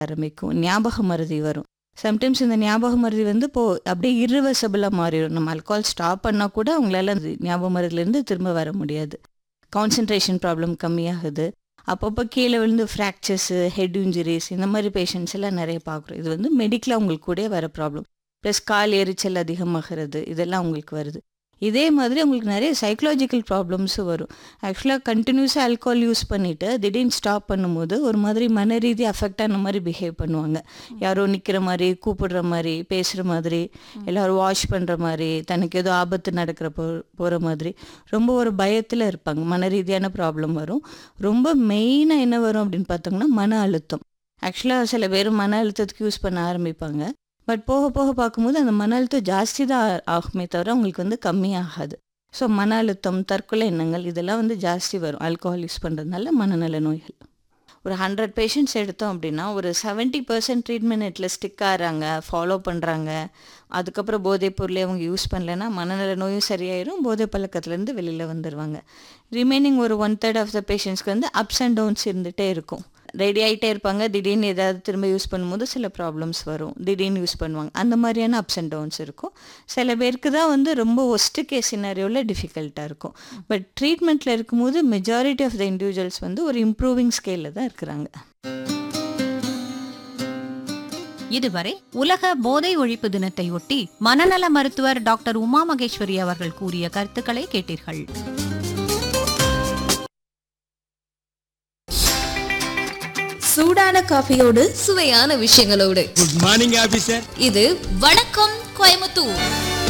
ஆரம்பிக்கும் ஞாபக மறதி வரும் சம்டைம்ஸ் இந்த ஞாபக மறதி வந்து இப்போ அப்படியே irreversible-ஆ மாறிடும் நம்ம அல்கால் ஸ்டாப் பண்ணால் கூட அவங்களால அந்த ஞாபக மறதிலேருந்து திரும்ப வர முடியாது கான்சன்ட்ரேஷன் ப்ராப்ளம் கம்மியாகுது அப்பப்போ கீழே விழுந்து ஃப்ராக்சர்ஸு ஹெட் இன்ஜுரிஸ் இந்த மாதிரி பேஷண்ட்ஸ் எல்லாம் நிறைய பார்க்குறோம் இது வந்து மெடிக்கலாக உங்களுக்கு கூட வர ப்ராப்ளம் ப்ளஸ் கால் எரிச்சல் அதிகமாகிறது இதெல்லாம் உங்களுக்கு வருது இதே மாதிரி உங்களுக்கு நிறைய சைக்கலாஜிக்கல் ப்ராப்ளம்ஸும் வரும் ஆக்சுவலாக கண்டினியூஸாக ஆல்கோஹால் யூஸ் பண்ணிவிட்டு திடீர்னு ஸ்டாப் பண்ணும்போது ஒரு மாதிரி மன ரீதி அஃபெக்ட் ஆன மாதிரி பிஹேவ் பண்ணுவாங்க யாரோ நிற்கிற மாதிரி கூப்பிடுற மாதிரி பேசுகிற மாதிரி எல்லாரும் வாஷ் பண்ணுற மாதிரி தனக்கு ஏதோ ஆபத்து நடக்கிற போ போகிற மாதிரி ரொம்ப ஒரு பயத்தில் இருப்பாங்க மன ரீதியான ப்ராப்ளம் வரும் ரொம்ப மெயினாக என்ன வரும் அப்படின்னு பார்த்தோங்கன்னா மன அழுத்தம் ஆக்சுவலாக சில பேர் மன அழுத்தத்துக்கு யூஸ் பண்ண ஆரம்பிப்பாங்க பட் போக போக பார்க்கும்போது அந்த மன அழுத்தம் ஜாஸ்தி தான் ஆ- ஆகுமே தவிர உங்களுக்கு வந்து கம்மியாகாது ஸோ மன அழுத்தம் தற்கொலை எண்ணங்கள் இதெல்லாம் வந்து ஜாஸ்தி வரும் ஆல்கோஹால் யூஸ் பண்ணுறதுனால மனநல நோய்கள் ஒரு ஹண்ட்ரட் பேஷண்ட்ஸ் எடுத்தோம் அப்படின்னா ஒரு 70% பர்சன்ட் ட்ரீட்மெண்ட்டில் ஸ்டிக் ஆகிறாங்க ஃபாலோ பண்ணுறாங்க அதுக்கப்புறம் போதைப் பொருளை அவங்க யூஸ் பண்ணலைன்னா மனநல நோயும் சரியாயிரும் போதை பழக்கத்துலேருந்து வெளியில் வந்துடுவாங்க ரிமைனிங் ஒரு ஒன் தேர்ட் ஆஃப் த பேஷண்ட்ஸ்க்கு வந்து அப்ஸ் அண்ட் டவுன்ஸ் இருந்துகிட்டே இருக்கும் ரெடி ஆகிட்டே இருப்பாங்க திடீர்னு ஏதாவது திரும்ப யூஸ் பண்ணும்போது சில ப்ராப்ளம்ஸ் வரும் திடீர்னு யூஸ் பண்ணுவாங்க அந்த மாதிரியான அப்ஸ் அண்ட் டவுன்ஸ் இருக்கும் சில பேருக்கு தான் வந்து ரொம்ப ஒஸ்ட்டு கேஸ் சினாரியோவில் டிஃபிகல்ட்டாக இருக்கும் பட் ட்ரீட்மெண்ட்டில் இருக்கும்போது மெஜாரிட்டி ஆஃப் த இண்டிவிஜுவல்ஸ் வந்து ஒரு இம்ப்ரூவிங் ஸ்கேலில் தான் இருக்கிறாங்க இதுவரை உலக போதை ஒழிப்பு தினத்தை ஒட்டி மனநல மருத்துவர் டாக்டர் உமா மகேஸ்வரி அவர்கள் கூறிய கருத்துக்களை கேட்டீர்கள் சூடான காஃபியோடு சுவையான விஷயங்களோடு குட் மார்னிங் ஆபீசர் இது வணக்கம் கோயம்புத்தூர்